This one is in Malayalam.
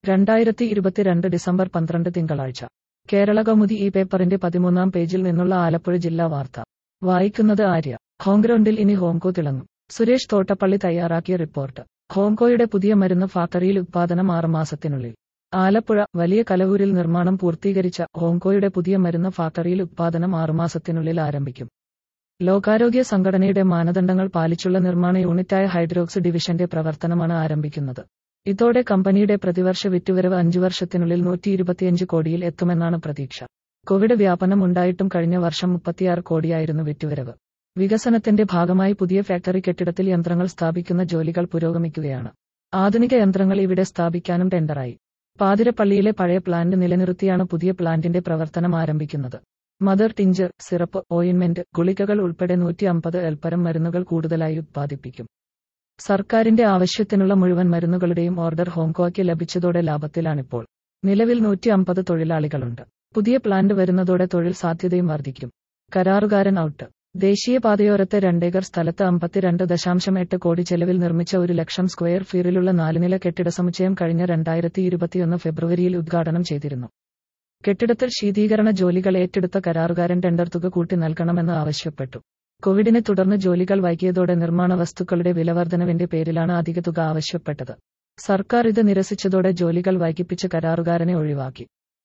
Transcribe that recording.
രണ്ടായിരത്തി ഇരുപത്തിരണ്ട് ഡിസംബർ പന്ത്രണ്ട് തിങ്കളാഴ്ച കേരള കൗമുദി ഈ പേപ്പറിന്റെ പതിമൂന്നാം പേജിൽ നിന്നുള്ള ആലപ്പുഴ ജില്ലാ വാർത്ത വായിക്കുന്നത് ആര്യ ഹോംഗ്രൗണ്ടിൽ ഇനി ഹോംകോ തിളങ്ങും സുരേഷ് തോട്ടപ്പള്ളി തയ്യാറാക്കിയ റിപ്പോർട്ട് ഹോംകോയുടെ പുതിയ മരുന്ന് ഫാക്ടറിയിൽ ഉത്പാദനം ആറുമാസത്തിനുള്ളിൽ ആലപ്പുഴ വലിയ കലവൂരിൽ നിർമ്മാണം പൂർത്തീകരിച്ച ഹോംകോയുടെ പുതിയ മരുന്ന് ഫാക്ടറിയിൽ ഉത്പാദനം ആറുമാസത്തിനുള്ളിൽ ആരംഭിക്കും ലോകാരോഗ്യ സംഘടനയുടെ മാനദണ്ഡങ്ങൾ പാലിച്ചുള്ള നിർമ്മാണ യൂണിറ്റായ ഹൈഡ്രോക്സ് ഡിവിഷന്റെ പ്രവർത്തനമാണ് ആരംഭിക്കുന്നത് ഇതോടെ കമ്പനിയുടെ പ്രതിവർഷ വിറ്റുവരവ് അഞ്ചു വർഷത്തിനുള്ളിൽ നൂറ്റി ഇരുപത്തിയഞ്ച് കോടിയിൽ എത്തുമെന്നാണ് പ്രതീക്ഷ കോവിഡ് വ്യാപനം ഉണ്ടായിട്ടും കഴിഞ്ഞ വർഷം മുപ്പത്തിയാറ് കോടിയായിരുന്നു വിറ്റുവരവ് വികസനത്തിന്റെ ഭാഗമായി പുതിയ ഫാക്ടറി കെട്ടിടത്തിൽ യന്ത്രങ്ങൾ സ്ഥാപിക്കുന്ന ജോലികൾ പുരോഗമിക്കുകയാണ് ആധുനിക യന്ത്രങ്ങൾ ഇവിടെ സ്ഥാപിക്കാനും ടെൻഡറായി പാതിരപ്പള്ളിയിലെ പഴയ പ്ലാന്റ് നിലനിർത്തിയാണ് പുതിയ പ്ലാന്റിന്റെ പ്രവർത്തനം ആരംഭിക്കുന്നത് മദർ ടിഞ്ചർ സിറപ്പ് ഓയിൻമെന്റ് ഗുളികകൾ ഉൾപ്പെടെ നൂറ്റി അമ്പത് എൽപ്പരം മരുന്നുകൾ കൂടുതലായി ഉത്പാദിപ്പിക്കും സർക്കാരിന്റെ ആവശ്യത്തിനുള്ള മുഴുവൻ മരുന്നുകളുടെയും ഓർഡർ ഹോങ്കോയ്ക്ക് ലഭിച്ചതോടെ ലാഭത്തിലാണിപ്പോൾ നിലവിൽ നൂറ്റി അമ്പത് തൊഴിലാളികളുണ്ട് പുതിയ പ്ലാന്റ് വരുന്നതോടെ തൊഴിൽ സാധ്യതയും വർദ്ധിക്കും കരാറുകാരൻ ഔട്ട് ദേശീയപാതയോരത്തെ രണ്ടേക്കർ സ്ഥലത്ത് അമ്പത്തിരണ്ട് ദശാംശം എട്ട് കോടി ചെലവിൽ നിർമ്മിച്ച ഒരു ലക്ഷം സ്ക്വയർ ഫീറിലുള്ള നാലുനില കെട്ടിട സമുച്ചയം കഴിഞ്ഞ രണ്ടായിരത്തി ഇരുപത്തിയൊന്ന് ഫെബ്രുവരിയിൽ ഉദ്ഘാടനം ചെയ്തിരുന്നു കെട്ടിടത്തിൽ ശീതീകരണ ജോലികൾ ഏറ്റെടുത്ത കരാറുകാരൻ ടെൻഡർ തുക കൂട്ടി നൽകണമെന്ന് ആവശ്യപ്പെട്ടു കോവിഡിനെ തുടർന്ന് ജോലികൾ വൈകിയതോടെ നിർമ്മാണ വസ്തുക്കളുടെ വിലവർധനവിന്റെ പേരിലാണ് അധിക തുക ആവശ്യപ്പെട്ടത് സർക്കാർ ഇത് നിരസിച്ചതോടെ ജോലികൾ വൈകിപ്പിച്ച് കരാറുകാരനെ ഒഴിവാക്കി